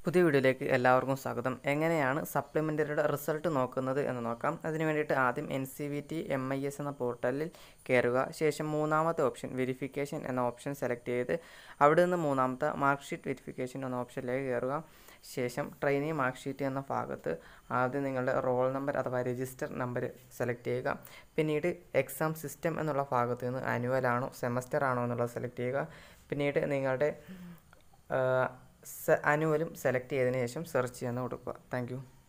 പുതിയ വീഡിയോയിലേക്ക് എല്ലാവർക്കും സ്വാഗതം എങ്ങനെയാണ് സപ്ലിമെൻ്ററിയുടെ റിസൾട്ട് നോക്കുന്നത് എന്ന് നോക്കാം അതിന് വേണ്ടിയിട്ട് ആദ്യം N C V T M I S എന്ന പോർട്ടലിൽ കയറുക ശേഷം മൂന്നാമത്തെ ഓപ്ഷൻ വെരിഫിക്കേഷൻ എന്ന ഓപ്ഷൻ സെലക്ട് ചെയ്ത് അവിടെ നിന്ന് മൂന്നാമത്തെ മാർക്ക് ഷീറ്റ് വെരിഫിക്കേഷൻ എന്ന ഓപ്ഷനിലേക്ക് കയറുക ശേഷം ട്രെയിനിങ് മാർക്ക് ഷീറ്റ് എന്ന ഭാഗത്ത് ആദ്യം നിങ്ങളുടെ റോൾ നമ്പർ അഥവാ രജിസ്റ്റർ നമ്പർ സെലക്ട് ചെയ്യുക പിന്നീട് എക്സാം സിസ്റ്റം എന്നുള്ള ഭാഗത്ത് നിന്ന് ആനുവൽ ആണോ സെമസ്റ്റർ ആണോ എന്നുള്ളത് സെലക്ട് ചെയ്യുക പിന്നീട് നിങ്ങളുടെ ആനുവലും സെലക്ട് ചെയ്തതിന് ശേഷം സെർച്ച് ചെയ്യുന്ന കൊടുക്കുക താങ്ക്